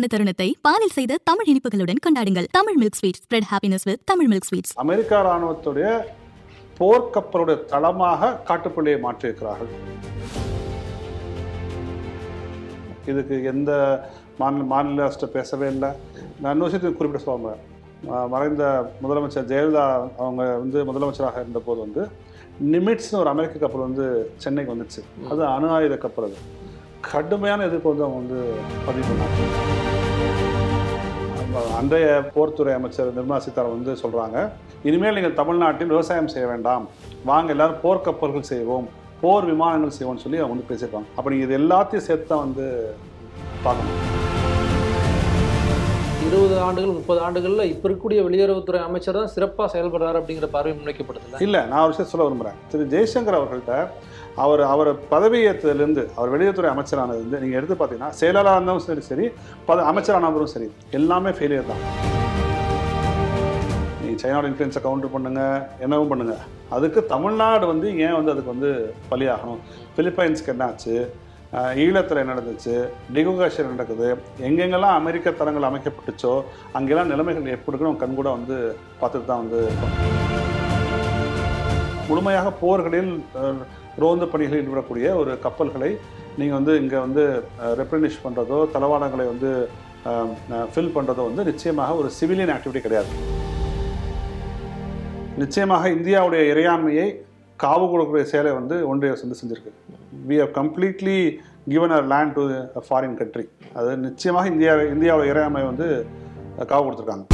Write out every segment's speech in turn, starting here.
தருணத்தை பாலில் செய்த தமிழ் இனிப்புகளுடன் கொண்டாடுங்கள் Tamil milk sweet spread happiness with Tamil milk sweets America இராணுவத்துடைய போர்க்கப்பலுடைய தளமாக காட்டுப்பள்ளியை மாற்றியிருக்கிறார்கள் இதுக்கு எந்த மாநில மாநில அரசு பேசவே இல்லை நான் இன்னொரு விஷயத்தையும் குறிப்பிட சொல்லுவாங்க மறைந்த முதலமைச்சர் ஜெயலலிதா அவங்க வந்து முதலமைச்சராக இருந்தபோது வந்து நிமிட்ஸ்னு ஒரு அமெரிக்க கப்பல் வந்து சென்னைக்கு வந்துச்சு அது அணு ஆயுத கப்பல் அது கடுமையான எதிர்ப்பு வந்து அவங்க வந்து பதிவு பண்ணாங்க அப்ப அன்றைய போர்த்துறை அமைச்சர் நிர்மலா சீதாராமன் வந்து சொல்றாங்க இனிமேல் நீங்கள் தமிழ்நாட்டில் விவசாயம் செய்ய வேண்டாம் வாங்க எல்லாரும் போர்க்கப்பல்கள் செய்வோம் போர் விமானங்கள் செய்வோம்னு சொல்லி அவங்க வந்து பேசியிருக்காங்க அப்போ நீங்கள் இது எல்லாத்தையும் சேர்த்து தான் வந்து பார்க்கணும் இருபது ஆண்டுகள் முப்பது ஆண்டுகள்ல இப்ப இருக்கக்கூடிய வெளியுறவுத்துறை அமைச்சர் தான் சிறப்பா செயல்படுறாரு அப்படிங்கிற பார்வை முன்வைக்கப்படுதுல்ல இல்லை நான் ஒரு விஷயம் சொல்ல விரும்புகிறேன் திரு ஜெய்சங்கர் அவர்கள்ட்ட அவர் அவர் பதவியேற்றதுலேருந்து அவர் வெளியுறவுத்துறை அமைச்சரானதுலேருந்து நீங்கள் எடுத்து பார்த்தீங்கன்னா செயலாளராக இருந்தாலும் சரி சரி பத அமைச்சரானவரும் சரி எல்லாமே ஃபெயிலியர் தான் நீங்கள் சைனாவோட இன்ஃப்ளூயன்ஸை கவுண்டர் பண்ணுங்க என்னவும் பண்ணுங்க அதுக்கு தமிழ்நாடு வந்து ஏன் வந்து அதுக்கு வந்து பலியாகணும் பிலிப்பைன்ஸ்க்கு என்னாச்சு அஹ் ஈழத்தில் என்ன நடந்துச்சு டிகுகாஷன் நடக்குது எங்கெங்கெல்லாம் அமெரிக்க தளங்கள் அமைக்கப்பட்டுச்சோ அங்கெல்லாம் நிலைமைகள் எப்படி இருக்குன்னு கண் கூட வந்து பார்த்துட்டு தான் வந்து இருக்கோம் முழுமையாக போர்களில் அஹ், ரோந்து பணிகளில் ஈடுபடக்கூடிய ஒரு கப்பல்களை நீங்கள் வந்து இங்கே வந்து ரெப்ரனிஷ் பண்ணுறதோ தளவாடங்களை வந்து ஃபில் பண்ணுறதோ வந்து நிச்சயமாக ஒரு சிவிலியன் ஆக்டிவிட்டி கிடையாது நிச்சயமாக இந்தியாவுடைய இறையாண்மையை காவு கொடுக்கக்கூடிய செயலை வந்து ஒன்றிய அரசு வந்து செஞ்சிருக்கு we have completely given our land to foreign country அது நிச்சயமாக இந்தியா இந்தியாவோட இறையாண்மை வந்து காவு கொடுத்துருக்காங்க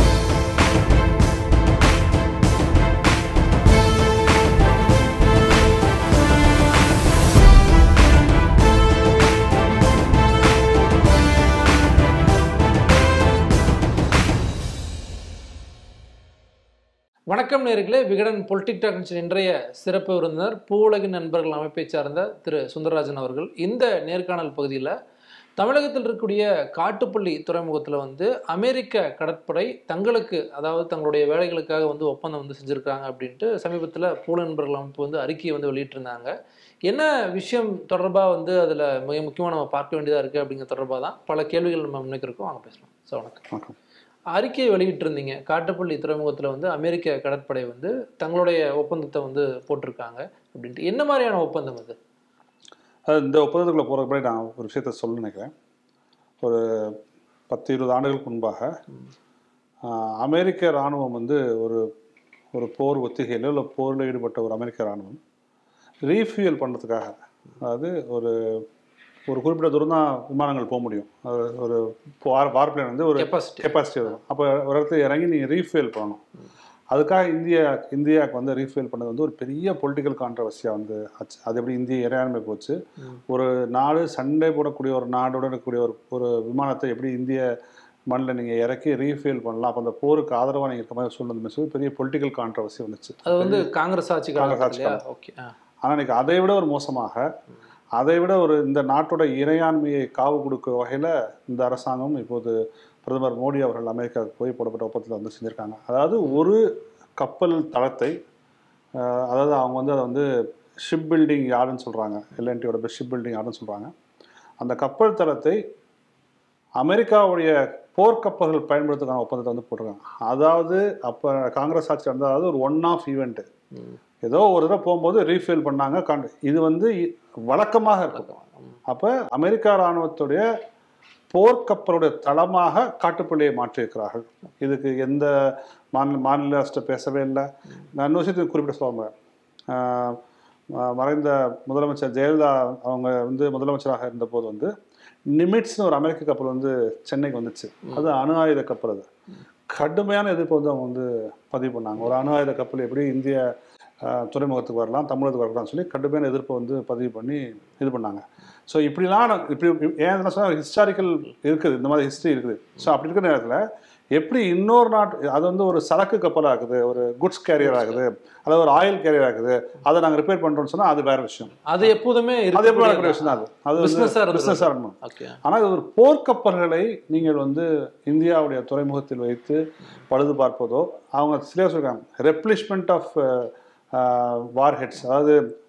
வணக்கம் நேர்களே விகடன் பொலிட்டிக் டாக் நிகழ்ச்சியின் இன்றைய சிறப்பு விருந்தினர் பூவுலகின் நண்பர்கள் அமைப்பை சார்ந்த திரு சுந்தரராஜன் அவர்கள் இந்த நேர்காணல் பகுதியில் தமிழகத்தில் இருக்கக்கூடிய காட்டுப்பள்ளி துறைமுகத்தில் வந்து அமெரிக்க கடற்படை தங்களுக்கு அதாவது தங்களுடைய வேலைகளுக்காக வந்து ஒப்பந்தம் வந்து செஞ்சுருக்காங்க அப்படின்ட்டு சமீபத்தில் பூல நண்பர்கள் அமைப்பு வந்து அறிக்கையை வந்து வெளியிட்டிருந்தாங்க என்ன விஷயம் தொடர்பாக வந்து அதில் மிக முக்கியமாக நம்ம பார்க்க வேண்டியதாக இருக்குது அப்படிங்கிற தொடர்பாக தான் பல கேள்விகள் நம்ம முன்வைக்கிறோம் வாங்க பேசலாம் சார் வணக்கம் வணக்கம் அறிக்கையை வெளியிட்டிருந்தீங்க காட்டுப்பள்ளி துறைமுகத்தில் வந்து அமெரிக்க கடற்படை வந்து தங்களுடைய ஒப்பந்தத்தை வந்து போட்டிருக்காங்க அப்படின்ட்டு என்ன மாதிரியான ஒப்பந்தம் அது அது இந்த ஒப்பந்தத்துக்குள்ளே போகிறதுக்கு முன்னாடி நான் ஒரு விஷயத்த சொல்ல நினைக்கிறேன் ஒரு பத்து இருபது ஆண்டுகளுக்கு முன்பாக ஆஹ், அமெரிக்க இராணுவம் வந்து ஒரு ஒரு போர் ஒத்திகையில் இல்லை போரில் ஈடுபட்ட ஒரு அமெரிக்க இராணுவம் ரீஃபியூல் பண்ணுறதுக்காக அதாவது ஒரு ஒரு குறிப்பிட்ட தூரம் தான் விமானங்கள் போக முடியும் அது ஒரு வார் வார் பிளேன் வந்து ஒரு கெப்பாசிட்டி கெப்பாசிட்டி வரும் அப்போ ஒரு இடத்துல இறங்கி நீங்கள் ரீஃபில் பண்ணணும் அதுக்காக இந்தியா இந்தியாவுக்கு வந்து ரீஃபில் பண்ணது வந்து ஒரு பெரிய பொலிட்டிக்கல் கான்ட்ரவர்சியாக வந்து ஆச்சு அது எப்படி இந்திய இறையாண்மை போச்சு ஒரு நாடு சண்டை போடக்கூடிய ஒரு நாடோட இருக்கக்கூடிய ஒரு ஒரு விமானத்தை எப்படி இந்திய மண்ணில் நீங்கள் இறக்கி ரீஃபில் பண்ணலாம் அப்போ அந்த போருக்கு ஆதரவாக நீங்கள் இருக்க மாதிரி சூழ்நிலை சொல்லி பெரிய பொலிட்டிக்கல் கான்ட்ரவர்சி வந்துச்சு அது வந்து காங்கிரஸ் ஆட்சி காங்கிரஸ் ஆட்சி இல்லையா ஓகே ஆனால் இன்னைக்கு அதை விட ஒரு மோசமாக அதை விட ஒரு இந்த நாட்டோட இறையாண்மையை காவு கொடுக்க வகையில் இந்த அரசாங்கம் இப்போது பிரதமர் மோடி அவர்கள் அமெரிக்காவுக்கு போய் போடப்பட்ட ஒப்பந்தத்தில் வந்து செஞ்சுருக்காங்க அதாவது ஒரு கப்பல் தளத்தை அஹ், அதாவது அவங்க வந்து அதை வந்து ஷிப் பில்டிங் யார்டுன்னு சொல்கிறாங்க எல்என்டியோட பெஸ்ட் ஷிப் பில்டிங் யார்டுன்னு சொல்கிறாங்க அந்த கப்பல் தளத்தை அமெரிக்காவுடைய போர்க்கப்பல்கள் பயன்படுத்துக்கான ஒப்பந்தத்தை வந்து போட்டிருக்காங்க அதாவது அப்போ காங்கிரஸ் ஆட்சி நடந்தது அதாவது ஒரு ஒன் ஆஃப் ஈவெண்ட்டு ஏதோ ஒரு தடவை போகும்போது ரீஃபில் பண்ணாங்க காண்டு இது வந்து இ- வழக்கமாக இருக்கும் அப்போ அமெரிக்கா இராணுவத்துடைய போர்க்கப்பலுடைய தளமாக காட்டுப்பள்ளியை மாற்றியிருக்கிறார்கள் இதுக்கு எந்த மாநில மாநில அரசு பேசவே இல்லை நான் இன்னொரு விஷயத்தையும் குறிப்பிட சொல்லுவாங்க மறைந்த முதலமைச்சர் ஜெயலலிதா அவங்க வந்து முதலமைச்சராக இருந்தபோது வந்து நிமிட்ஸ்னு ஒரு அமெரிக்க கப்பல் வந்து சென்னைக்கு வந்துச்சு அது அணு ஆயுத கப்பல் அது கடுமையான எதிர்ப்பு வந்து அவங்க வந்து பதிவு பண்ணாங்க ஒரு அணு ஆயுத கப்பல் எப்படி இந்திய அஹ், துறைமுகத்துக்கு வரலாம் தமிழகத்துக்கு வரலாம்னு சொல்லி கடுமையான எதிர்ப்பை வந்து பதிவு பண்ணி இது பண்ணாங்க ஸோ இப்படிலாம் நான் இப்படி ஏன் இதெல்லாம் சொன்னால் ஹிஸ்டாரிக்கல் இருக்குது இந்த மாதிரி ஹிஸ்ட்ரி இருக்குது ஸோ அப்படி இருக்கிற நேரத்தில் எப்படி இன்னொரு நாட்டு அது வந்து ஒரு சரக்கு கப்பல் ஆகுது ஒரு குட்ஸ் கேரியர் ஆகுது அதாவது ஒரு ஆயில் கேரியர் ஆகுது அதை நாங்கள் ரிப்பேர் பண்ணுறோம்னு சொன்னால் அது வேற விஷயம் அது எப்போதுமே அது எப்படி நடக்கிற விஷயம் தான் அது அது Business ஆ இருந்தது. பிஸ்னஸாக இருக்கணும் ஓகே ஆனால் இது ஒரு போர்க்கப்பல்களை நீங்கள் வந்து இந்தியாவுடைய துறைமுகத்தில் வைத்து பழுது பார்ப்பதோ அவங்க சரியாக சொல்றாங்க ரெப்ளிஷ்மெண்ட் ஆஃப் வார் ஹெட்ஸ் அதாவது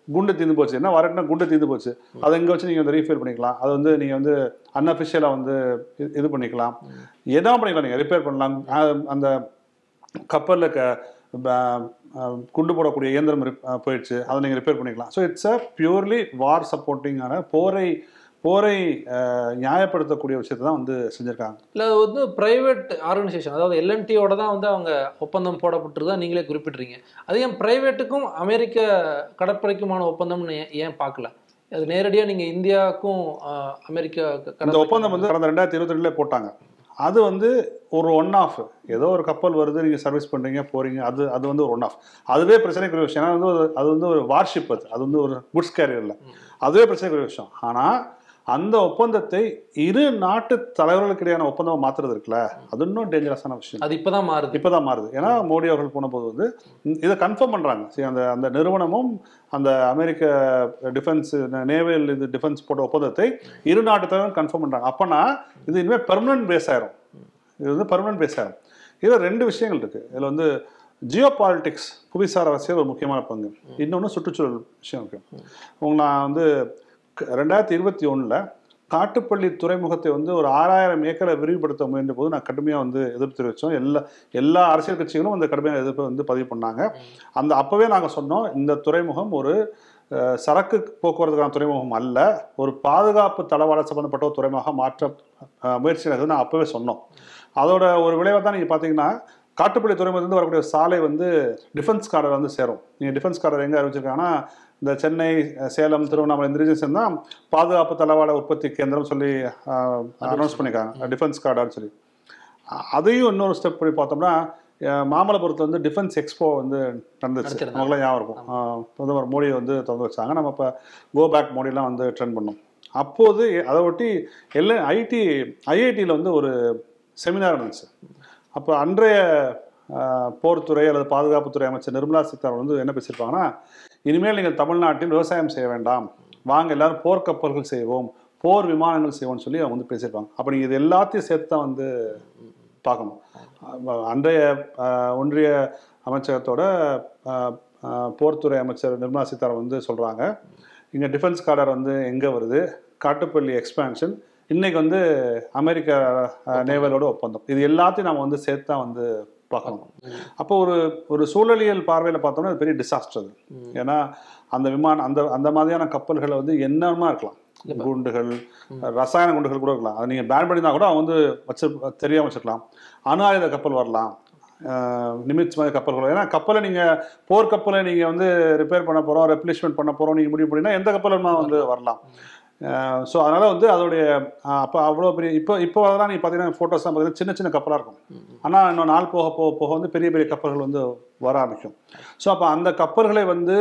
குண்டு தீர்ந்து போச்சு என்ன வரட்டுனா குண்டு தீர்ந்து போச்சு அதை இங்கே வச்சு நீங்கள் வந்து ரீஃபில் பண்ணிக்கலாம் அது வந்து நீங்கள் வந்து அன்அஃபிஷியலாக வந்து இது- இது பண்ணிக்கலாம் என்ன பண்ணிக்கலாம் நீங்கள் ரிப்பேர் பண்ணலாம் அஹ் அந்த கப்பலில் க ப- அஹ் குண்டு போடக்கூடிய இயந்திரம் ரிப்- அஹ் போயிடுச்சு அதை நீங்கள் ரிப்பேர் பண்ணிக்கலாம் so it's a purely war சப்போர்ட்டிங்கான போரை போரை அஹ், நியாயப்படுத்தக்கூடிய விஷயத்தை தான் வந்து செஞ்சுருக்காங்க இல்லை அது வந்து பிரைவேட் ஆர்கனைசேஷன் அதாவது எல்என்டியோட தான் வந்து அவங்க ஒப்பந்தம் போடப்பட்டிருந்தா நீங்களே குறிப்பிட்றீங்க அது ஏன் பிரைவேட்டுக்கும் அமெரிக்க கடற்படைக்குமான ஒப்பந்தம்னு ஏன் ஏன் பார்க்கல அது நேரடியாக நீங்கள் இந்தியாவுக்கும் ஆஹ், அமெரிக்க இந்த கடற்படை- ஒப்பந்தம் வந்து கடந்த ரெண்டாயிரத்தி இருபத்தி ரெண்டுல போட்டாங்க அது வந்து ஒரு ஒன் ஆஃப் ஏதோ ஒரு கப்பல் வருது நீங்கள் சர்வீஸ் பண்ணுறீங்க போகிறீங்க அது அது வந்து ஒரு ஒன் ஆஃப் அதுவே பிரச்சனைக்குரிய விஷயம் ஏன்னா வந்து ஒரு- அது வந்து ஒரு வார்ஷிப் அது அது வந்து ஒரு குட்ஸ் கேரியரில் அதுவே பிரச்சனைக்குரிய விஷயம் ஆனால் அந்த ஒப்பந்தத்தை இரு நாட்டு தலைவர்களுக்கு இடையான ஒப்பந்தம் மாத்துறது இருக்குல்ல அது இன்னும் டேஞ்சரஸான விஷயம் அது இப்பதான் மாறுது இப்போதான் மாறுது ஏன்னா மோடி அவர்கள் போனபோது வந்து ம், இதை கன்ஃபார்ம் பண்றாங்க சரி அந்த அந்த நிறுவனமும் அந்த அமெரிக்க டிஃபென்ஸ் நேவல் இது டிஃபென்ஸ் போட்ட ஒப்பந்தத்தை இரு நாட்டு தலைவரும் கன்ஃபார்ம் பண்றாங்க அப்பனா இது இனிமேல் பெர்மனன்ட் பேஸ் ஆயிரும் இது வந்து பெர்மனன்ட் பேஸ் ஆயிரும் இதில் ரெண்டு விஷயங்கள் இருக்கு இதில் வந்து ஜியோ பாலிட்டிக்ஸ் புவிசார் அரசியல் ஒரு முக்கியமான பங்கு இன்னொன்று சுற்றுச்சூழல் விஷயம் இருக்கு உங்க நான் வந்து க- ரெண்டாயிரத்தி இருபத்தி ஒண்ணுல காட்டுப்பள்ளி துறைமுகத்தை வந்து ஒரு ஆறாயிரம் ஏக்கரை விரிவுபடுத்த முயன்ற போது நான் கடுமையாக வந்து எதிர்ப்பு தெரிவித்தோம் எல்லா எல்லா அரசியல் கட்சிகளும் அந்த கடுமையான எதிர்ப்பை வந்து பதிவு பண்ணாங்க அந்த அப்போவே நாங்கள் சொன்னோம் இந்த துறைமுகம் ஒரு அஹ், சரக்கு போக்குவரத்துக்கான துறைமுகம் அல்ல ஒரு பாதுகாப்பு தளவாட சம்பந்தப்பட்ட ஒரு துறைமுகம் மாற்ற அஹ், முயற்சி நடக்குது நான் அப்போவே சொன்னோம் அதோட ஒரு விளைவை தான் நீங்கள் பார்த்தீங்கன்னா காட்டுப்பள்ளி துறைமுகத்துலேருந்து வரக்கூடிய சாலை வந்து டிஃபென்ஸ் கார்டர் வந்து சேரும் நீங்கள் டிஃபென்ஸ் கார்டர் எங்கே அறிவிச்சிருக்காங்கன்னா இந்த சென்னை அஹ், சேலம் திருவண்ணாமலை இந்த ரீஜன்ஸ் தான் பாதுகாப்பு தளவாட உற்பத்தி கேந்திரம் சொல்லி அனௌன்ஸ் பண்ணியிருக்காங்க டிஃபென்ஸ் கார்டான்னு சொல்லி அ- அதையும் இன்னொரு ஸ்டெப் பண்ணி பார்த்தோம்னா அஹ், மாமல்லபுரத்தில் வந்து டிஃபென்ஸ் எக்ஸ்போ வந்து நடந்துச்சு நடத்திருந்தாங்க. நமக்குலாம் ஞாபகம் இருக்கும் அஹ், பிரதமர் மோடி வந்து திறந்து வச்சாங்க நம்ம இப்போ கோ பேக் மோடிலாம் வந்து ட்ரெண்ட் பண்ணோம் அப்போது அதை ஒட்டி எல்லா ஐடி ஐஐடியில் வந்து ஒரு செமினார் நடந்துச்சு அப்போ அன்றைய அஹ், போர்த்துறை அல்லது பாதுகாப்புத்துறை அமைச்சர் நிர்மலா சீதாராமன் வந்து என்ன பேசியிருப்பாங்கன்னா இனிமேல் நீங்கள் தமிழ்நாட்டில் விவசாயம் செய்ய வேண்டாம் வாங்க எல்லாரும் போர்க்கப்பல்கள் செய்வோம் போர் விமானங்கள் செய்வோம்னு சொல்லி அவங்க வந்து பேசியிருப்பாங்க அப்போ நீங்கள் இது எல்லாத்தையும் சேர்த்து தான் வந்து பார்க்கணும் அஹ் அன்றைய அஹ், ஒன்றிய அமைச்சகத்தோட அஹ், அஹ், போர்த்துறை அமைச்சர் நிர்மலா சீதாராமன் வந்து சொல்கிறாங்க இங்கே டிஃபென்ஸ் கார்டர் வந்து எங்கே வருது காட்டுப்பள்ளி எக்ஸ்பான்ஷன் இன்னைக்கு வந்து அமெரிக்க அஹ், நேவலோட ஒப்பந்தம் இது எல்லாத்தையும் நம்ம வந்து சேர்த்து தான் வந்து பார்க்கணும் அப்போ ஒரு ஒரு சூழலியல் பார்வையில் பார்த்தோம்னா அது பெரிய டிசாஸ்டர் அது ஏன்னா அந்த விமானம் அந்த அந்த மாதிரியான கப்பல்களை வந்து என்னமா இருக்கலாம் குண்டுகள் ரசாயன குண்டுகள் கூட இருக்கலாம் அதை நீங்கள் பேன் பண்ணினா கூட அவங்க வந்து வச்சு தெரியாம வச்சுக்கலாம் அணு ஆயுத கப்பல் வரலாம் அஹ் நிமிட்ஸ் மாதிரி கப்பல்கள் ஏன்னா கப்பலை நீங்கள் போர் கப்பலை நீங்கள் வந்து ரிப்பேர் பண்ண போகிறோம் ரெப்ளேஸ்மெண்ட் பண்ண போகிறோம் நீங்கள் முடிவு பண்ணினா எந்த கப்பலும் வந்து வரலாம் ஸோ அதனால் வந்து அதோடைய அப்போ அவ்வளோ பெரிய இப்போ இப்போ அதெல்லாம் நீங்கள் பார்த்தீங்கன்னா ஃபோட்டோஸ்லாம் பார்த்தீங்கன்னா சின்ன சின்ன கப்பலாக இருக்கும் ஆனால் இன்னும் நாள் போக போக போக வந்து பெரிய பெரிய கப்பல்கள் வந்து வர ஆரம்பிக்கும் ஸோ அப்போ அந்த கப்பல்களை வந்து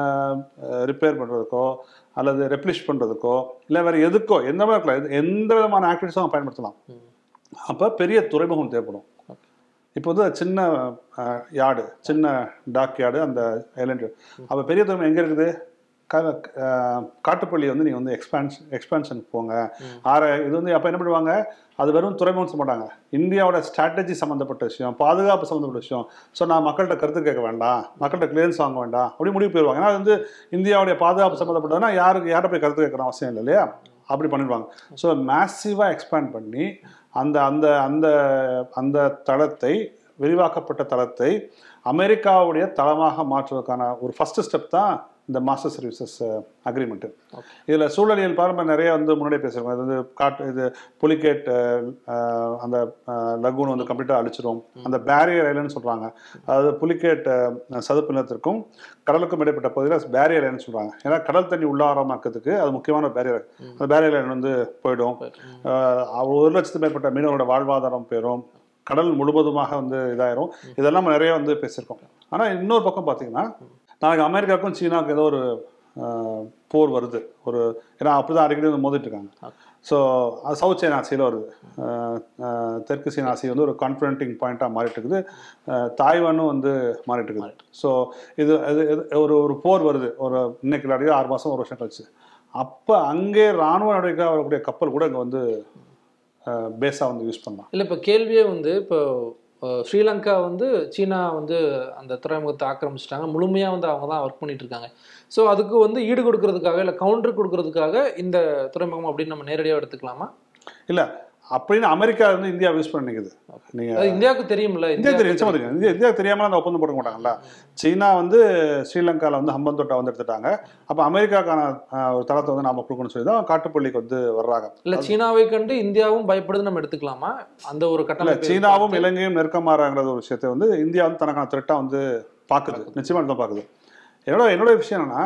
ரிப்பேர் பண்ணுறதுக்கோ அல்லது ரெப்ளிஷ் பண்ணுறதுக்கோ இல்லை வேறு எதுக்கோ எந்த மாதிரி இருக்கலாம் எது- எந்த விதமான ஆக்டிவிட்டிஸும் அவங்க பயன்படுத்தலாம் அப்போ பெரிய துறைமுகம் தேவைப்படும் இப்போ வந்து அது சின்ன யார்டு சின்ன டாக் யார்டு அந்த ஐலண்டு அப்போ பெரிய துறைமுகம் எங்கே இருக்குது க அஹ், காட்டுப்பள்ளி வந்து நீங்கள் வந்து எக்ஸ்பான்ஷன் எக்ஸ்பான்ஷனுக்கு போங்க ஆற இது வந்து அப்போ என்ன பண்ணுவாங்க அது வெறும் துறைமுகம் சொல்ல மாட்டாங்க இந்தியாவோட ஸ்ட்ராட்டஜி சம்மந்தப்பட்ட விஷயம் பாதுகாப்பு சம்மந்தப்பட்ட விஷயம் ஸோ நான் மக்கள்கிட்ட கருத்து கேட்க வேண்டாம் மக்கள்கிட்ட கிளியரன்ஸ் வாங்க வேண்டாம் அப்படி முடிவு போயிடுவாங்க ஏன்னா அது வந்து இந்தியாவுடைய பாதுகாப்பு சம்மந்தப்பட்டதுன்னா யாருக்கு யார்கிட்ட போய் கருத்து கேட்கணும் அவசியம் இல்லை இல்லையா அப்படி பண்ணிடுவாங்க ஸோ மேசிவாக எக்ஸ்பேண்ட் பண்ணி அந்த அந்த அந்த அந்த தளத்தை விரிவாக்கப்பட்ட தளத்தை அமெரிக்காவுடைய தளமாக மாற்றுவதற்கான ஒரு ஃபர்ஸ்ட் ஸ்டெப் தான் இந்த மாஸ்டர் சர்வீசஸ் அக்ரிமெண்ட்டு இதில் சூழலியல் பாருங்க நிறைய வந்து முன்னாடியே பேசுகிறோம் இது வந்து காட்டு இது புலிகேட் அஹ், அந்த லகூன் வந்து கம்ப்ளீட்டாக அழிச்சிடும் அந்த பேரியர் ஐலன்னு சொல்கிறாங்க அதாவது புலிகேட் அஹ், சதுப்பு நிலத்திற்கும் கடலுக்கும் இடைப்பட்ட பகுதியில் பேரியர் ஐலன்னு சொல்கிறாங்க ஏன்னா கடல் தண்ணி உள்ளாரமாக்கிறதுக்கு அது முக்கியமான பேரியர் அந்த பேரியர் ஐலன் வந்து போயிடும் அஹ், ஒரு லட்சத்து மேற்பட்ட மீனவர்களோட வாழ்வாதாரம் போயிடும் கடல் முழுவதுமாக வந்து இதாயிரும் இதெல்லாம் நம்ம நிறைய வந்து பேசியிருக்கோம் ஆனால் இன்னொரு பக்கம் பார்த்தீங்கன்னா நாளைக்கு அமெரிக்காவுக்கும் சீனாவுக்கும் ஏதோ ஒரு அஹ், போர் வருது ஒரு ஏன்னா அப்படிதான் அடிக்கடி வந்து மோதிட்டு இருக்காங்க ஸோ அது சவுத் சைனா ஆசியில் வருது அஹ், அஹ், தெற்கு சீனா ஆசி வந்து ஒரு கான்ஃபரண்டிங் பாயிண்ட்டாக மாறிட்டு இருக்குது அஹ், தாய்வானும் வந்து மாறிட்டு இருக்குது ஸோ இது இது இது ஒரு ஒரு போர் வருது ஒரு இன்னைக்கு இல்லாட்டி ஆறு மாதம் ஒரு வருஷம் கழிச்சு அப்போ அங்கே ராணுவ நடவடிக்கை வரக்கூடிய கப்பல் கூட இங்கே வந்து பேஸாக வந்து யூஸ் பண்ணலாம் இல்லை இப்போ கேள்வியே வந்து இப்போ அஹ், ஸ்ரீலங்கா வந்து சீனா வந்து அந்த துறைமுகத்தை ஆக்கிரமிச்சிட்டாங்க முழுமையாக வந்து அவங்க தான் ஒர்க் பண்ணிட்டு இருக்காங்க ஸோ அதுக்கு வந்து ஈடு கொடுக்கறதுக்காக இல்லை கவுண்டர் கொடுக்கறதுக்காக இந்த துறைமுகம் அப்படின்னு நம்ம நேரடியாக எடுத்துக்கலாமா இல்ல அப்படின்னு அமெரிக்கா வந்து இந்தியா யூஸ் பண்ணி நிக்குது நீங்க அது இந்தியாவுக்கு தெரியும்ல இந்தியா தெரியும் நிச்சயமா தெரியும் இந்தியா இந்தியா தெரியாம அந்த ஒப்பந்தம் போட மாட்டாங்கல்ல சீனா வந்து ஸ்ரீலங்கால வந்து ஹம்பந்தோட்டா வந்து எடுத்துட்டாங்க அப்ப அமெரிக்காக்கான ஆஹ், ஒரு தளத்தை வந்து நாம கொடுக்கணும்னு சொல்லி தான் காட்டுப்பள்ளிக்கு வந்து வர்றாங்க இல்ல சீனாவை கண்டு இந்தியாவும் பயப்படுது நம்ம எடுத்துக்கலாமா அந்த ஒரு இல்ல கட்டமைப்பு சீனாவும் இலங்கையும் நெருக்கமாறாங்கிற ஒரு விஷயத்தை வந்து இந்தியா வந்து தனக்கான த்ரெட்டா வந்து பாக்குது நிச்சயமா தான் பாக்குது என்னோட என்னோட விஷயம் என்னன்னா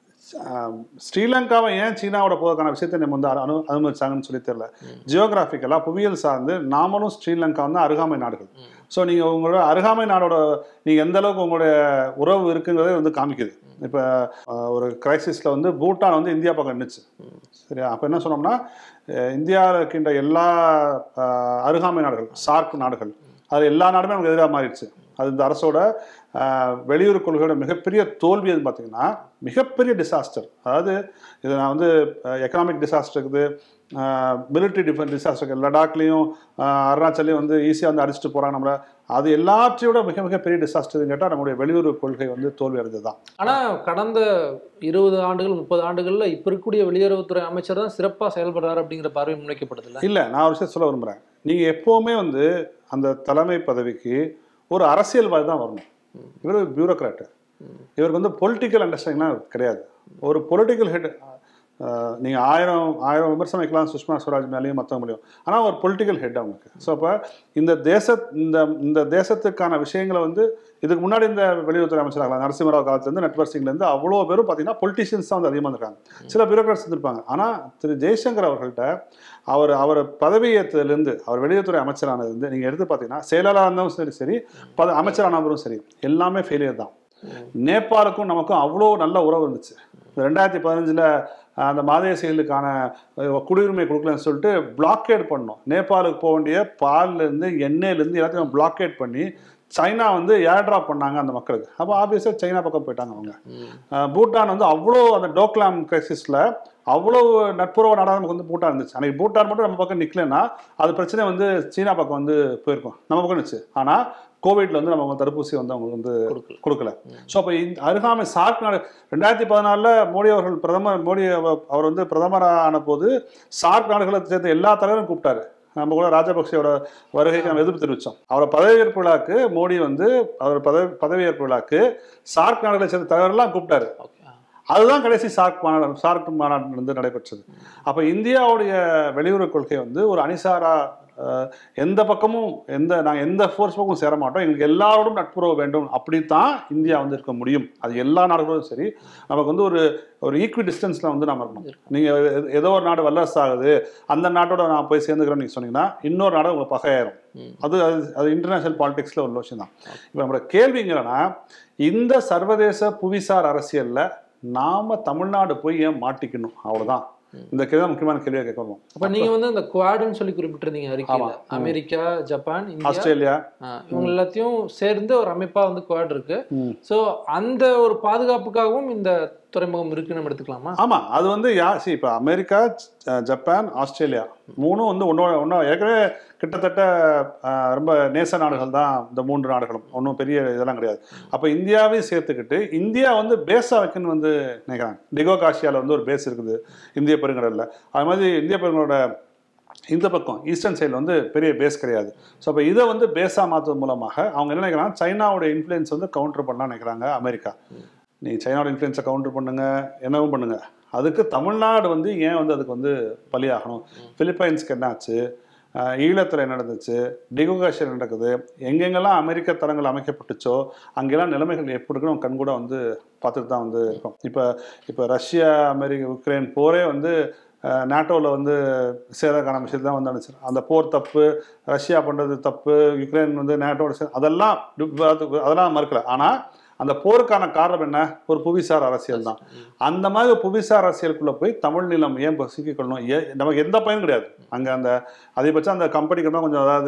ஆஹ், ஸ்ரீலங்காவை ஏன் சீனாவோட போவதற்கான விஷயத்தை நம்ம வந்து அனு அனுமதிச்சாங்கன்னு சொல்லி தெரியல ஜியோகிராஃபிக்கலாக புவியியல் சார்ந்து நாமளும் ஸ்ரீலங்கா வந்து அருகாமை நாடுகள் ம். ஸோ நீங்கள் உங்களோட அருகாமை நாடோட நீங்கள் எந்த அளவுக்கு உங்களுடைய உறவு இருக்குங்கிறதே வந்து காமிக்குது இப்போ ஒரு கிரைசிஸில் வந்து பூட்டான் வந்து இந்தியா பக்கம் நின்றுச்சு சரியா அப்போ என்ன சொன்னோம்னா அஹ், இந்தியாவில் இருக்கின்ற எல்லா அஹ், அருகாமை நாடுகள் சார்க் நாடுகள் அது எல்லா நாடுமே நமக்கு எதிராக மாறிடுச்சு அது இந்த அரசோட அஹ், வெளியுறவு கொள்கையோட மிகப்பெரிய தோல்வி எதுன்னு பார்த்தீங்கன்னா மிகப்பெரிய டிசாஸ்டர் அதாவது இது நான் வந்து எக்கனாமிக் டிசாஸ்டர் இருக்குது மிலிட்ரி டிஃபென்ஸ் டிசாஸ்டர் இருக்குது லடாக்லேயும் அருணாச்சல்லையும் வந்து ஈஸியாக வந்து அடிச்சுட்டு போகிறாங்க நம்மளை அது எல்லாற்றையோட மிக மிக பெரிய டிசாஸ்டர்னு கேட்டால் நம்முடைய வெளியுறவு கொள்கை வந்து தோல்வி அடைஞ்சது தான் ஆனா கடந்த இருபது ஆண்டுகள் முப்பது ஆண்டுகள்ல இப்ப இருக்கக்கூடிய வெளியுறவுத்துறை அமைச்சர் தான் சிறப்பா செயல்படுறாரு அப்படிங்கிற பார்வை முன்வைக்கப்படுது இல்ல இல்லை நான் ஒரு விஷயம் சொல்ல விரும்புகிறேன் நீங்கள் எப்போவுமே வந்து அந்த தலைமை பதவிக்கு ஒரு அரசியல்வாதி தான் வரணும் இவர் பியூரோக்ராட்டு இவருக்கு வந்து பொலிட்டிக்கல் அண்டர்ஸ்டாண்டிங்லாம் கிடையாது ஒரு பொலிட்டிக்கல் ஹெட் நீங்கள் ஆயிரம் ஆயிரம் விமர்சனம் வைக்கலாம் சுஷ்மா ஸ்வராஜ் மேலேயும் மற்றவங்க முடியும் ஆனால் ஒரு பொலிட்டிக்கல் ஹெட் அவங்களுக்கு ஸோ அப்போ இந்த தேச இந்த இந்த தேசத்துக்கான விஷயங்களை வந்து இதுக்கு முன்னாடி இந்த வெளியுறவுத்துறை அமைச்சராக நரசிம்மராவ் காலத்துலேருந்து நட்வர் சிங்லேருந்து அவ்வளோ பேரும் பார்த்தீங்கன்னா பொலிட்டிஷியன்ஸ் தான் வந்து அதிகமாக இருக்காங்க சில பியூரோக்ராட்ஸ் இருந்திருப்பாங்க ஆனால் திரு ஜெய்சங்கர் அவர்கள்ட்ட அவர் அவர் பதவியேற்றதுலேருந்து அவர் வெளியுறவுத்துறை அமைச்சரானதுலேருந்து நீங்கள் எடுத்து பார்த்தீங்கன்னா செயலாளராக இருந்தாலும் சரி சரி பத அமைச்சரானவரும் சரி எல்லாமே ஃபெயிலியர் தான் நேபாளுக்கும் நமக்கும் அவ்வளோ நல்ல உறவு இருந்துச்சு இந்த ரெண்டாயிரத்தி பதினஞ்சில் அந்த மாதேய செயலுக்கான அஹ், குடியுரிமை கொடுக்கலன்னு சொல்லிட்டு பிளாக்கேட் பண்ணோம் நேபாளுக்கு போக வேண்டிய பால்லேருந்து எண்ணெயிலேருந்து எல்லாத்தையும் பிளாக்கேட் பண்ணி சைனா வந்து ஏர் ட்ராப் பண்ணாங்க அந்த மக்களுக்கு அப்போ ஆப்வியஸாக சைனா பக்கம் போயிட்டாங்க அவங்க அஹ், பூட்டான் வந்து அவ்வளோ அந்த டோக்லாம் கிரைசிஸில் அவ்வளோ நட்புறவு நாடாக நமக்கு வந்து பூட்டான் இருந்துச்சு அன்னைக்கு பூட்டான் மட்டும் நம்ம பக்கம் நிற்கலன்னா அது பிரச்சனை வந்து சீனா பக்கம் வந்து போயிருக்கும் நம்ம பக்கம் இருந்துச்சு ஆனால் கோவிட்ல வந்து நமக்கு தடுப்பூசி வந்து அவங்களுக்கு வந்து கொடுக்கல கொடுக்கல ஸோ அப்போ இந்த அருகாமை சார்க் நாடு ரெண்டாயிரத்தி பதினாலில் மோடி அவர்கள் பிரதமர் மோடி அவ- அவர் வந்து பிரதமரான போது சார்க் நாடுகளை சேர்ந்த எல்லா தலைவரும் கூப்பிட்டாரு நம்ம கூட ராஜபக்சேவோட வருகைக்கு நம்ம எதிர்ப்பு தெரிவித்தோம் அவரை பதவியேற்பு விழாக்கு மோடி வந்து அவர் பதவி பதவியேற்பு விழாக்கு சார்க் நாடுகளை சேர்ந்த தலைவரெல்லாம் கூப்பிட்டாரு ஓகே அதுதான் கடைசி சார்க் மாநாடு சார்க் மாநாடு வந்து நடைபெற்றது அப்போ இந்தியாவுடைய வெளியுறவு கொள்கை வந்து ஒரு அணிசாரா அஹ், எந்த பக்கமும் எந்த நாங்கள் எந்த ஃபோர்ஸ் பக்கமும் சேர மாட்டோம் எங்களுக்கு எல்லாரோடும் நட்புறவு வேண்டும் அப்படித்தான் இந்தியா வந்து இருக்க முடியும் அது எல்லா நாடுகளும் சரி நமக்கு வந்து ஒரு ஒரு ஈக்வி டிஸ்டன்ஸில் வந்து நம்ம இருக்கணும் நீங்கள் ஏதோ ஒரு நாடு வல்லரசு ஆகுது அந்த நாட்டோட நான் போய் சேர்ந்துக்கிறேன்னு நீங்கள் சொன்னீங்கன்னா இன்னொரு நாடு உங்களுக்கு பகையாயிரும் ம். அது அது அது இன்டர்நேஷனல் பாலிடிக்ஸில் உள்ள விஷயம் தான் இப்போ நம்மளோட கேள்விங்க என்னன்னா இந்த சர்வதேச புவிசார் அரசியல்ல நாம தமிழ்நாடு போய் ஏன் மாட்டிக்கணும் அவ்வளவுதான் இந்த கேள்வி தான் முக்கியமான கேள்வியாக கேட்கணும் அப்ப நீங்க வந்து இந்த குவாடுன்னு சொல்லி குறிப்பிட்டிருந்தீங்க அறிக்கையில ஆமா. ம். அமெரிக்கா ஜப்பான் இந்தியா ஆஸ்திரேலியா ஆ, இவங்க எல்லாத்தையும் சேர்ந்து ஒரு அமைப்பா வந்து குவாட் இருக்கு ம். சோ அந்த ஒரு பாதுகாப்புக்காகவும் இந்த துறைமுகம் இருக்குன்னு நம்ம எடுத்துக்கலாமா ஆமா அது வந்து யா சி இப்போ அமெரிக்கா ஜ- ஜப்பான் ஆஸ்திரேலியா மூணும் வந்து ஒன்னோட ஒன்றா ஏற்கனவே கிட்டத்தட்ட அஹ், ரொம்ப நேச நாடுகள் தான் இந்த மூன்று நாடுகளும் ஒன்றும் பெரிய இதெல்லாம் கிடையாது அப்போ இந்தியாவையும் சேர்த்துக்கிட்டு இந்தியா வந்து பேஸாக வைக்கணும்னு வந்து நினைக்கிறாங்க டிகோ காஷியாவில் வந்து ஒரு பேஸ் இருக்குது இந்திய பெருங்கடலில் அது மாதிரி இந்திய பெருங்கடலோட இந்த பக்கம் ஈஸ்டர்ன் சைடில் வந்து பெரிய பேஸ் கிடையாது ஸோ அப்போ இதை வந்து பேஸாக மாற்றுறது மூலமாக அவங்க என்ன நினைக்கிறாங்க சைனாவோட இன்ஃப்ளூயன்ஸ் வந்து கவுண்டர் பண்ணலாம் நினைக்கிறாங்க அமெரிக்கா நீ சைனாவோட இன்ஃப்ளூயன்ஸை கவுண்டர் பண்ணுங்க என்னவும் பண்ணுங்க அதுக்கு தமிழ்நாடு வந்து ஏன் வந்து அதுக்கு வந்து பலியாகணும் பிலிப்பைன்ஸ்க்கு என்னாச்சு ஆஹ் ஈழத்தில் என்ன நடந்துச்சு டிகுகாஷன் நடக்குது எங்கெங்கெல்லாம் அமெரிக்க தளங்கள் அமைக்கப்பட்டுச்சோ அங்கெல்லாம் நிலைமைகள் எப்படி இருக்குன்னு கண் கூட வந்து பார்த்துட்டு தான் வந்து இருக்கோம் இப்போ இப்போ ரஷ்யா அமெரிக்க உக்ரைன் போரே வந்து நேட்டோவில் வந்து சேதக்கான விஷயத்தை தான் வந்து நினச்சி அந்த போர் தப்பு ரஷ்யா பண்ணுறது தப்பு யுக்ரைன் வந்து நேட்டோட சே அதெல்லாம் அதெல்லாம் மறுக்கல ஆனால் அந்த போருக்கான காரணம் என்ன ஒரு புவிசார் அரசியல் தான் அந்த மாதிரி ஒரு புவிசார் அரசியலுக்குள்ள போய் தமிழ் நிலம் ஏன் இப்போ சிக்கிக்கொள்ளணும் ஏ நமக்கு எந்த பயனும் கிடையாது அங்கே அந்த அதிகபட்சம் அந்த கம்பெனிக்கு தான் கொஞ்சம் அதாவது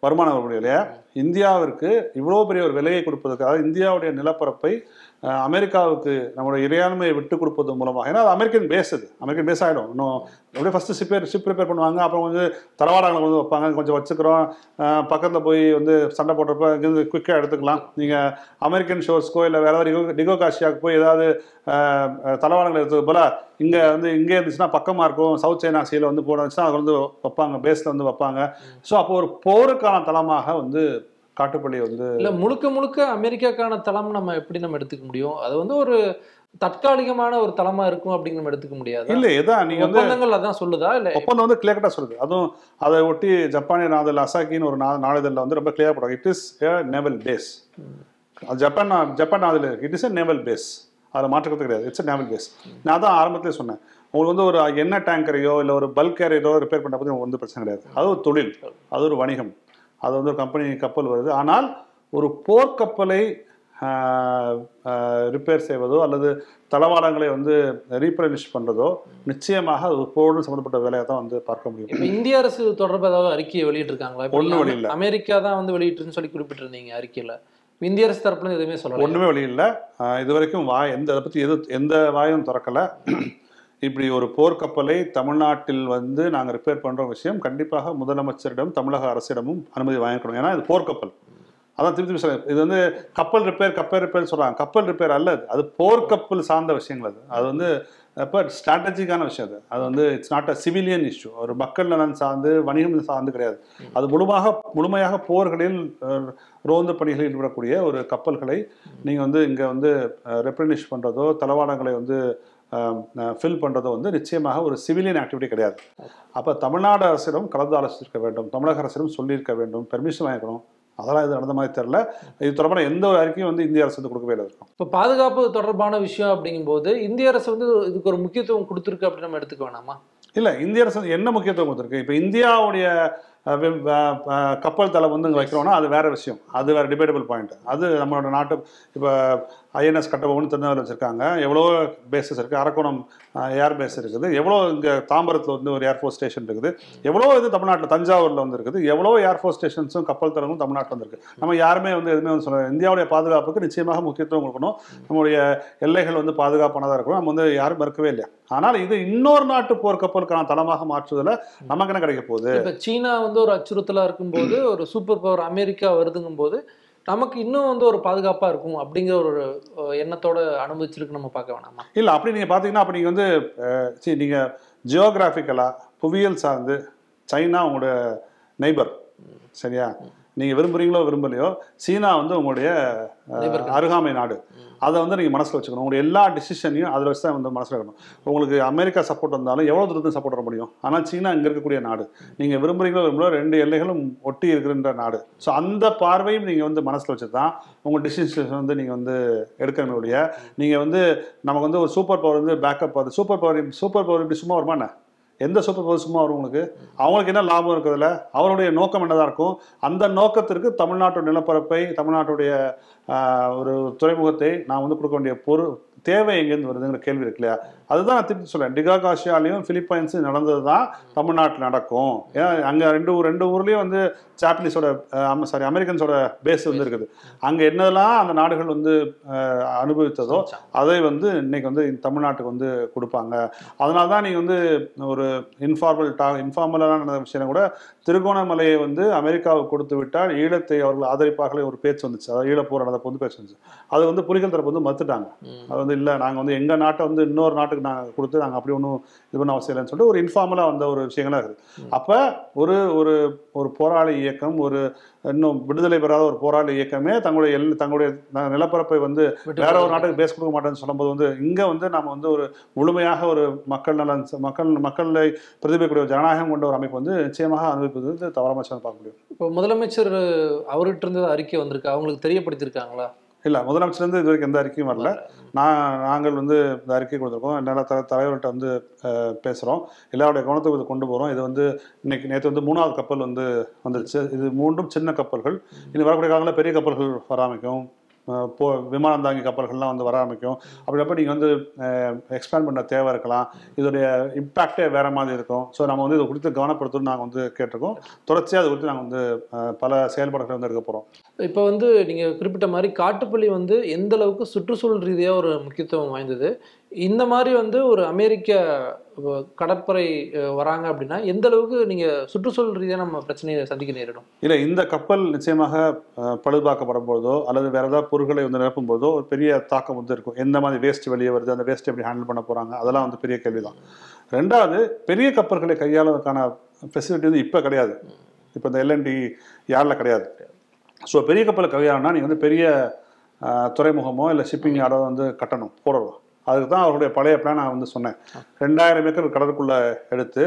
வருமானம் வரக்கூடிய இல்லையா இந்தியாவிற்கு இவ்வளோ பெரிய ஒரு விலையை கொடுப்பதற்கு அதாவது இந்தியாவுடைய நிலப்பரப்பை அஹ், அமெரிக்காவுக்கு நம்மளுடைய இறையாண்மையை விட்டு கொடுப்பது மூலமாக ஏன்னா அது அமெரிக்கன் பேஸ் இது அமெரிக்கன் பேஸ் ஆகிடும் இன்னும் அப்படியே ஃபஸ்ட்டு ஷிப் ஷிப் ரிப்பேர் பண்ணுவாங்க அப்புறம் வந்து தளவாடங்களை வந்து வைப்பாங்க கொஞ்சம் வச்சுக்கிறோம் பக்கத்தில் போய் வந்து சண்டை போடுறப்ப இங்கேருந்து குயிக்காக எடுத்துக்கலாம் நீங்கள் அமெரிக்கன் ஷோர்ஸ்க்கோ இல்லை வேற ஏதாவது டிகோ டிகோ காஷியாவுக்கு போய் ஏதாவது அஹ், அஹ், தளவாடங்கள் எடுத்தது போல இங்கே வந்து இங்கே இருந்துச்சுன்னா பக்கமாக இருக்கும் சவுத் சைனா சீல வந்து போனச்சுன்னா அது வந்து வைப்பாங்க பேஸில் வந்து வைப்பாங்க ஸோ அப்போ ஒரு போருக்கான தளமாக வந்து காட்டுப்பள்ளி வந்து இல்ல முழுக்க முழுக்க அமெரிக்காக்கான தளம் நம்ம எப்படி நம்ம எடுத்துக்க முடியும் அது வந்து ஒரு தற்காலிகமான ஒரு தளமா இருக்கும் அப்படின்னு நம்ம எடுத்துக்க முடியாது இல்லை எதான் நீங்கள் வந்து ஒப்பந்தங்கள் அதான் சொல்லுதா இல்ல ஒப்பந்தம் வந்து கிளியர் கட்டாக சொல்லுது அதுவும் அதை ஒட்டி ஜப்பானிய நாதல் அசாக்கின்னு ஒரு நா நாளிதழில் வந்து ரொம்ப கிளியர் போடுறாங்க it is a naval base அது ஜப்பான் நா- ஜப்பான் நாதில் இருக்கு it is a naval base அதில் மாற்றுக்கிறது கிடையாது இட்ஸ் நேவல் பேஸ் நான் தான் ஆரம்பத்திலே சொன்னேன் உங்களுக்கு வந்து ஒரு எண்ணெய் டேங்கரையோ இல்லை ஒரு பல்க் கேரியரோ ரிப்பேர் பண்ண பற்றி உங்களுக்கு வந்து பிரச்சனை கிடையாது அது ஒரு தொழில் அது ஒரு வணிகம் அது வந்து ஒரு கம்பெனி கப்பல் வருது ஆனால் ஒரு போர்க்கப்பலை ரிப்பேர் செய்வதோ அல்லது தளவாடங்களை வந்து ரீப்ளனிஷ் பண்ணுறதோ நிச்சயமாக அது ஒரு போர்டு சம்மந்தப்பட்ட வேலையை தான் வந்து பார்க்க முடியும் இப்ப இந்திய அரசு இது தொடர்பா ஏதாவது அறிக்கையை வெளியிட்டிருக்காங்களா இப்ப ஒண்ணும் அமெ- வெளியிடல. அமெரிக்கா தான் வந்து வெளியிட்டுருன்னு சொல்லி குறிப்பிட்டிருந்தீங்க அறிக்கையில இந்திய அரசு தரப்புல இருந்து எதுவுமே சொல்லல ஒன்றுமே வழி இல்லை இது வரைக்கும் வாய் எந்த அதை பற்றி எது எந்த வாயும் திறக்கல இப்படி ஒரு போர்க்கப்பலை தமிழ்நாட்டில் வந்து நாங்கள் ரிப்பேர் பண்ணுற விஷயம் கண்டிப்பாக முதலமைச்சரிடம் தமிழக அரசிடமும் அனுமதி வாங்கிக்கணும் ஏன்னா இது போர்க்கப்பல் அதான் திருப்பி திருப்பி சொல்றேன் இது வந்து கப்பல் ரிப்பேர் கப்பல் ரிப்பேர் சொல்கிறாங்க கப்பல் ரிப்பேர் அல்ல அது. அது போர்க்கப்பல் சார்ந்த விஷயங்கள் அது அது வந்து அப்போ ஸ்ட்ராட்டஜிக்கான விஷயம் அது அது வந்து it's not a civilian issue ஒரு மக்கள் நலன் சார்ந்து வணிகம் சார்ந்து கிடையாது அது முழுமையாக முழுமையாக போர்களில் அஹ், ரோந்து பணிகளில் ஈடுபடக்கூடிய ஒரு கப்பல்களை நீங்கள் வந்து இங்கே வந்து ரெப்ரனிஷ் பண்ணுறதோ தளவாடங்களை வந்து ஃபில் பண்ணுறதோ வந்து நிச்சயமாக ஒரு சிவிலியன் ஆக்டிவிட்டி கிடையாது அப்போ தமிழ்நாடு அரசிடம் கலந்து ஆலோசித்திருக்க வேண்டும் தமிழக அரசிடம் சொல்லியிருக்க வேண்டும் பெர்மிஷன் வாங்கிக்கணும் அதெல்லாம் இது நடந்த மாதிரி தெரில இது தொடர்பான எந்த ஒரு அறிக்கையும் வந்து இந்திய அரசு வந்து கொடுக்கவே இல்லை இருக்கும் இப்ப பாதுகாப்பு தொடர்பான விஷயம் அப்படிங்கும்போது இந்திய அரசு வந்து இதுக்கு ஒரு முக்கியத்துவம் கொடுத்துருக்கு அப்படின்னு நம்ம எடுத்துக்க வேணாமா இல்லை இந்திய அரசு வந்து என்ன முக்கியத்துவம் கொடுத்துருக்கு இப்போ இந்தியாவுடைய அஹ், வி- அஹ், அஹ், கப்பல் தளம் வந்து இங்கே வைக்கிறோம்னா அது வேற விஷயம் அது வேற டிபேட்டபிள் பாயிண்ட் அது நம்மளோட நாட்டு இப்போ ஐஎன்எஸ் கட்டபொம்மன் திருநெல்வேலி வச்சிருக்காங்க எவ்வளோ பேசஸ் இருக்குது அரக்கோணம் ஏர் பேஸ் இருக்குது எவ்வளோ இங்கே தாம்பரத்தில் வந்து ஒரு ஏர்ஃபோர்ஸ் ஸ்டேஷன் இருக்குது எவ்வளோ இது தமிழ்நாட்டில் தஞ்சாவூரில் வந்து இருக்குது எவ்வளோ ஏர்ஃபோர்ஸ் ஸ்டேஷன்ஸும் கப்பல் தளமும் தமிழ்நாட்டில் வந்து இருக்குது நம்ம யாருமே வந்து எதுவுமே வந்து சொல்ல இந்தியாவுடைய பாதுகாப்புக்கு நிச்சயமாக முக்கியத்துவம் கொடுக்கணும் நம்முடைய எல்லைகள் வந்து பாதுகாப்பானதாக இருக்கணும் நம்ம வந்து யாரும் மறுக்கவே இல்லையா ஆனால் இது இன்னொரு நாட்டு போர்க்கப்பலுக்கான தளமாக மாற்றுவதில் நமக்கு என்ன கிடைக்க போகுது இப்ப சீனா வந்து ஒரு அச்சுறுத்தலா இருக்கும்போது ஒரு சூப்பர் பவர் அமெரிக்கா வருதுங்கும் போது நமக்கு இன்னும் வந்து ஒரு பாதுகாப்பா இருக்கும் அப்படிங்கிற ஒரு அஹ், எண்ணத்தோட அனுபவிச்சிருக்கு நம்ம பார்க்க வேணாமா இல்லை அப்படி நீங்கள் பார்த்தீங்கன்னா அப்போ நீங்கள் வந்து அஹ், சரி நீங்கள் ஜியோகிராஃபிக்கலாக புவியியல் சார்ந்து சைனா உங்களோட நெய்பர் சரியா நீங்கள் விரும்புறீங்களோ விரும்பலையோ சீனா வந்து உங்களுடைய அஹ், Neighbor country. அருகாமை நாடு அதை வந்து நீங்கள் மனசில் வச்சுக்கணும் உங்களுடைய எல்லா டிசிஷனையும் அதில் வச்சு தான் வந்து மனசில் இருக்கணும் உங்களுக்கு அமெரிக்கா சப்போர்ட் வந்தாலும் எவ்வளோ தூரத்துக்கு சப்போர்ட் வர முடியும் ஆனால் சீனா இங்கே இருக்கக்கூடிய நாடு நீங்கள் விரும்புறீங்களோ விரும்பலோ ரெண்டு எல்லைகளும் ஒட்டி இருக்கின்ற நாடு ஸோ அந்த பார்வையும் நீங்கள் வந்து மனசில் வச்சு தான் உங்கள் டிசிஷன் வந்து நீங்கள் வந்து எடுக்கணுமே ஒழிய நீங்கள் வந்து நமக்கு வந்து ஒரு சூப்பர் பவர் வந்து பேக்கப் அது சூப்பர் பவர் சூப்பர் பவர் இப்படி சும்மா வருமா என்ன எந்த சூப்பர் பவர் சும்மா வரும் உங்களுக்கு அவங்களுக்கு என்ன லாபம் இருக்குதுல்ல அவருடைய நோக்கம் என்னதான் இருக்கும் அந்த நோக்கத்திற்கு தமிழ்நாட்டு நிலப்பரப்பை தமிழ்நாட்டுடைய ஆஹ், ஒரு துறைமுகத்தை நான் வந்து கொடுக்க வேண்டிய பொரு தேவை எங்கேருந்து வருதுங்கிற கேள்வி இருக்கு இல்லையா அதுதான் நான் திருப்பி சொல்றேன் டிகாகாஷியாலையும் பிலிப்பைன்ஸும் நடந்தது தான் தமிழ்நாட்டில் நடக்கும் ஏன்னா அங்கே ரெண்டு ஊர் ரெண்டு ஊர்லேயும் வந்து ஜாப்பனீஸோட சாரி அமெரிக்கன்ஸோட பேஸ் வந்து இருக்குது அங்கே என்னதெல்லாம் அந்த நாடுகள் வந்து ஆஹ், அனுபவித்ததோ அதை வந்து இன்னைக்கு வந்து இந்த தமிழ்நாட்டுக்கு வந்து கொடுப்பாங்க அதனால தான் நீங்கள் வந்து ஒரு இன்ஃபார்மல் டா இன்ஃபார்மலான நடந்த விஷயம் கூட திருகோணமலையை வந்து அமெரிக்காவுக்கு கொடுத்து விட்டால் ஈழத்தை அவர்கள் ஆதரிப்பார்களே ஒரு பேச்சு வந்துச்சு அதாவது ஈழப்போர் நடந்த வந்து பேச்சு வந்துச்சு அது வந்து புலிகள் தரப்பு வந்து மறுத்துட்டாங்க ம். அது வந்து இல்லை நாங்கள் வந்து எங்கள் நாட்டை வந்து இன்னொரு நாட்டுக்கு நாங்கள் கொடுத்து நாங்கள் அப்படி ஒன்றும் இது பண்ண அவசியம் இல்லைன்னு சொல்லிட்டு ஒரு இன்ஃபார்மலாக வந்த ஒரு விஷயங்களா இருக்குது அப்போ ஒரு ஒரு ஒரு போராளி இயக்கம் ஒரு இன்னும் விடுதலை பெறாத ஒரு போராளி இயக்கமே தங்களுடைய எல் தங்களுடைய ந- நிலப்பரப்பை வந்து விட்டு வேற ஒரு கொடுங்க. நாட்டுக்கு பேஸ் கொடுக்க மாட்டேன்னு சொல்லும்போது வந்து இங்க வந்து நம்ம வந்து ஒரு முழுமையாக ஒரு மக்கள் நலன் ச- மக்கள் மக்களை பிரதிபலிக்கக்கூடிய ஒரு ஜனநாயகம் கொண்ட ஒரு அமைப்பு வந்து நிச்சயமாக அனுபவிப்பது வந்து தவறாம பார்க்க முடியும் இப்போ முதலமைச்சர் அவர்கிட்ட இருந்து அறிக்கை வந்திருக்கு அவங்களுக்கு தெரியப்படுத்தியிருக்காங்களா இல்ல முதலமைச்சர் இருந்து இது வரைக்கும் எந்த அறிக்கையும் வரல நான் நாங்கள் வந்து இந்த அறிக்கை கொடுத்துருக்கோம் நல்ல த தலைவர்கிட்ட வந்து அஹ், பேசுறோம் எல்லாருடைய கவனத்துக்கு இது கொண்டு போறோம் இது வந்து இன்னைக்கு நேற்று வந்து மூணாவது கப்பல் வந்து வந்துருச்சு இது மூன்றும் சின்ன கப்பல்கள் இனி வரக்கூடிய காலங்களில் பெரிய கப்பல்கள் வர ஆரம்பிக்கும் அஹ், போ விமானம் தாங்கி கப்பல்கள்லாம் வந்து வர ஆரம்பிக்கும் அப்படின்றப்ப நீங்கள் வந்து எக்ஸ்பேண்ட் பண்ண தேவை இருக்கலாம் இதோடைய இம்பேக்டே வேற மாதிரி இருக்கும் ஸோ நம்ம வந்து இதை குறித்து கவனப்படுத்தணும்னு நாங்கள் வந்து கேட்டிருக்கோம் தொடர்ச்சியாக அதை குறித்து நாங்கள் வந்து அஹ், பல செயல்பாடுகளை வந்து எடுக்க போகிறோம் இப்போ வந்து நீங்கள் குறிப்பிட்ட மாதிரி காட்டுப்பள்ளி வந்து எந்த அளவுக்கு சுற்றுச்சூழல் ரீதியாக ஒரு முக்கியத்துவம் வாய்ந்தது இந்த மாதிரி வந்து ஒரு அமெரிக்க அஹ், கடற்படை அஹ், வராங்க அப்படின்னா எந்த அளவுக்கு நீங்கள் சுற்றுச்சூழல் ரீதியாக நம்ம பிரச்சனையை சந்திக்க நேரிடும் இல்லை இந்த கப்பல் நிச்சயமாக அஹ், பழுதுபார்க்கப்படும் போதோ அல்லது வேற ஏதாவது பொருட்களை வந்து நிரப்பும் போதோ ஒரு பெரிய தாக்கம் வந்து இருக்கும் எந்த மாதிரி வேஸ்ட் வெளியே வருது அந்த வேஸ்ட் எப்படி ஹேண்டில் பண்ண போறாங்க அதெல்லாம் வந்து பெரிய கேள்விதான் ரெண்டாவது பெரிய கப்பல்களை கையாளுவதற்கான ஃபெசிலிட்டி வந்து இப்போ கிடையாது இப்போ இந்த எல்என்டி யாரில் கிடையாது ஸோ பெரிய கப்பலை கையாளனா நீங்கள் வந்து பெரிய அஹ், துறைமுகமோ இல்லை ஷிப்பிங் யாரோ வந்து கட்டணும் போடணும் அதுக்கு தான் அவருடைய பழைய பிளான் நான் வந்து சொன்னேன் ரெண்டாயிரம் ஏக்கர் கடலுக்குள்ளே எடுத்து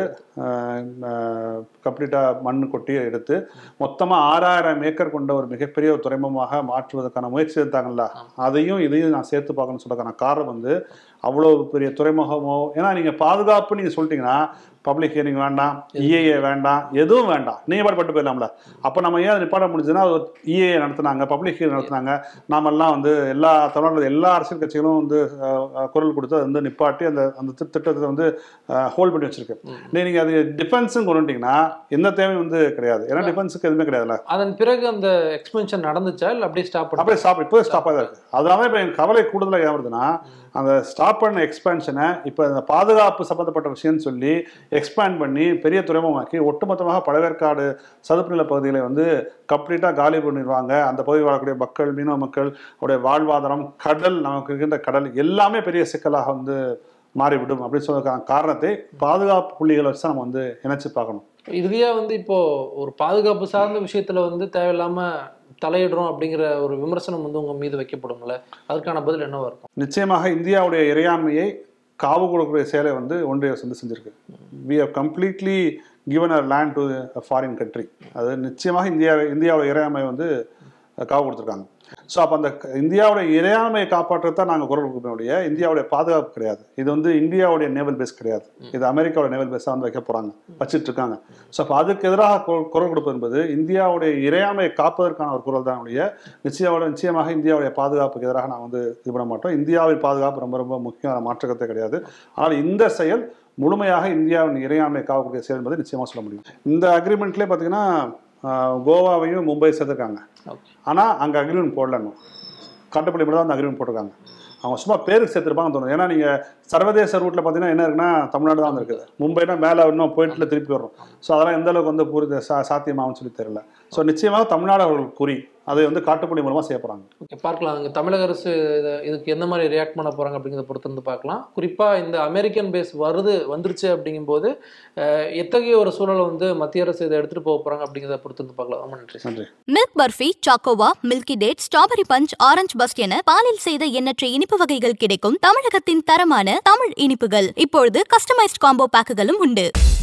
கம்ப்ளீட்டாக மண் கொட்டி எடுத்து மொத்தமாக ஆறாயிரம் ஏக்கர் கொண்ட ஒரு மிகப்பெரிய ஒரு துறைமுகமாக மாற்றுவதற்கான முயற்சி எடுத்தாங்கல்ல அதையும் இதையும் நான் சேர்த்து பார்க்கணும்னு சொல்றதுக்கான காரணம் வந்து அவ்வளோ பெரிய துறைமுகமோ ஏன்னா நீங்கள் பாதுகாப்பு நீங்கள் சொல்லிட்டீங்கன்னா பப்ளிக் ஹியரிங் வேண்டாம் இஏஏ வேண்டாம் எதுவும் வேண்டாம் நீங்கள் பாட்டு போயிடலாம்ல அப்போ நம்ம ஏன் அதை நிப்பாட முடிஞ்சதுன்னா இஏஏ நடத்துனாங்க பப்ளிக் ஹியரிங் நடத்துனாங்க நாமெல்லாம் வந்து எல்லா தமிழ்நாட்டில் எல்லா அரசியல் கட்சிகளும் வந்து அஹ், அஹ், குரல் கொடுத்து அதை வந்து நிப்பாட்டி அந்த அந்த திட்ட- திட்டத்தை வந்து ஹோல்ட் பண்ணி வச்சிருக்கு நீங்கள் அது டிஃபென்ஸும் கொண்டு வந்துட்டீங்கன்னா எந்த தேவையும் வந்து கிடையாது ஏன்னா டிஃபென்ஸுக்கு எதுவுமே கிடையாதுல்ல அதன் பிறகு அந்த எக்ஸ்பென்ஷன் நடந்துச்சா இல்லை அப்படியே ஸ்டாப் பண்ணி அப்படியே ஸ்டாப் இப்போ ஸ்டாப்பாக தான் இருக்குது அதனால இப்போ எனக்கு கவலை கூடுதலாக ஏன் வருதுன்னா அந்த ஸ்டாப் பண்ண எக்ஸ்பேன்ஷனை இப்போ இந்த பாதுகாப்பு சம்மந்தப்பட்ட விஷயம்னு சொல்லி எக்ஸ்பேண்ட் பண்ணி பெரிய துறைமுகமாக்கி ஒட்டுமொத்தமாக பழவேற்காடு சதுப்பு நில பகுதிகளை வந்து கம்ப்ளீட்டாக காலி பண்ணிடுவாங்க அந்த பகுதியில் வாழக்கூடிய மக்கள் மீனவ மக்கள் உடைய வாழ்வாதாரம் கடல் நமக்கு இருக்கின்ற கடல் எல்லாமே பெரிய சிக்கலாக வந்து மாறிவிடும் அப்படின்னு சொல்றதுக்கான காரணத்தை பாதுகாப்பு புள்ளிகளை வச்சு தான் நம்ம வந்து இணைச்சு பார்க்கணும் இறுதியா வந்து இப்போ ஒரு பாதுகாப்பு சார்ந்த விஷயத்துல வந்து தேவையில்லாம தலையிடுறோம் அப்படிங்கிற ஒரு விமர்சனம் வந்து உங்க மீது வைக்கப்படும்ல அதற்கான பதில் என்னவா இருக்கும் நிச்சயமாக இந்தியாவுடைய இறையாண்மையை காவு கொடுக்கக்கூடிய செயலை வந்து ஒன்றிய அரசு வந்து செஞ்சிருக்கு we have completely given our land to foreign country அது நிச்சயமாக இந்தியா இந்தியாவோட இறையாண்மை வந்து காவு கொடுத்துருக்காங்க ஸோ அப்போ அந்த க- இந்தியாவுடைய இறையாண்மையை காப்பாற்ற தான் நாங்கள் குரல் கொடுக்கணும் ஒழிய இந்தியாவுடைய பாதுகாப்பு கிடையாது இது வந்து இந்தியாவுடைய நேவல் பேஸ் கிடையாது இது அமெரிக்காவோட நேவல் பேஸாக வந்து வைக்க போகிறாங்க வச்சிட்டு இருக்காங்க ஸோ அப்போ அதுக்கு எதிராக குரல் குரல் கொடுப்பது என்பது இந்தியாவுடைய இறையாண்மையை காப்பதற்கான ஒரு குரல் தான் ஒழிய நிச்சயமாக நிச்சயமாக இந்தியாவுடைய பாதுகாப்புக்கு எதிராக நான் வந்து இது பண்ண மாட்டோம் இந்தியாவின் பாதுகாப்பு ரொம்ப ரொம்ப முக்கியமான மாற்றக்கத்தை கிடையாது ஆனால் இந்த செயல் முழுமையாக இந்தியாவின் இறையாண்மை காக்கக்கூடிய செயல் என்பதை நிச்சயமாக சொல்ல முடியும் இந்த அக்ரிமெண்ட்லேயே பார்த்தீங்கன்னா ஆஹ், கோவாவையும் மும்பை சேர்த்துருக்காங்க ஓகே ஆனால் அங்கே அக்ரிமெண்ட் போடலன்னு காட்டுப்பள்ளி மட்டும் தான் அந்த அக்ரிமெண்ட் போட்டிருக்காங்க அவங்க சும்மா பேருக்கு சேர்த்துருப்பாங்க தோணும் ஏன்னா நீங்கள் சர்வதேச ரூட்டில் பார்த்தீங்கன்னா என்ன இருக்குன்னா தமிழ்நாடு தான் வந்து இருக்குது மும்பைனா மேலே இன்னும் போயிட்டுல திருப்பி வரும் ஸோ அதெல்லாம் எந்த அளவுக்கு வந்து புரிது சா சாத்தியமாகும்னு சொல்லி தெரியல ஸோ நிச்சயமாக தமிழ்நாடு அவர்கள் குறி அதை வந்து காட்டுப்பள்ளி மூலமாக செய்ய போகிறாங்க ஓகே பார்க்கலாம் அங்கே தமிழக அரசு இத- இதுக்கு எந்த மாதிரி ரியாக்ட் பண்ண போறாங்க அப்படிங்கிறத பொறுத்து வந்து பார்க்கலாம் குறிப்பா இந்த அமெரிக்கன் பேஸ் வருது வந்துருச்சு அப்படிங்கும்போது அஹ், எத்தகைய ஒரு சூழலை வந்து மத்திய அரசு இதை எடுத்துட்டு போக போறாங்க அப்படிங்கிறத பொறுத்து வந்து பார்க்கலாம் ரொம்ப நன்றி சார் நன்றி மில்க் பர்ஃபி சாக்கோவா milky date strawberry punch orange burst என பாலில் செய்த எண்ணற்ற இனிப்பு வகைகள் கிடைக்கும் தமிழகத்தின் தரமான தமிழ் இனிப்புகள் இப்பொழுது கஸ்டமைஸ்ட் காம்போ பேக்குகளும் உண்டு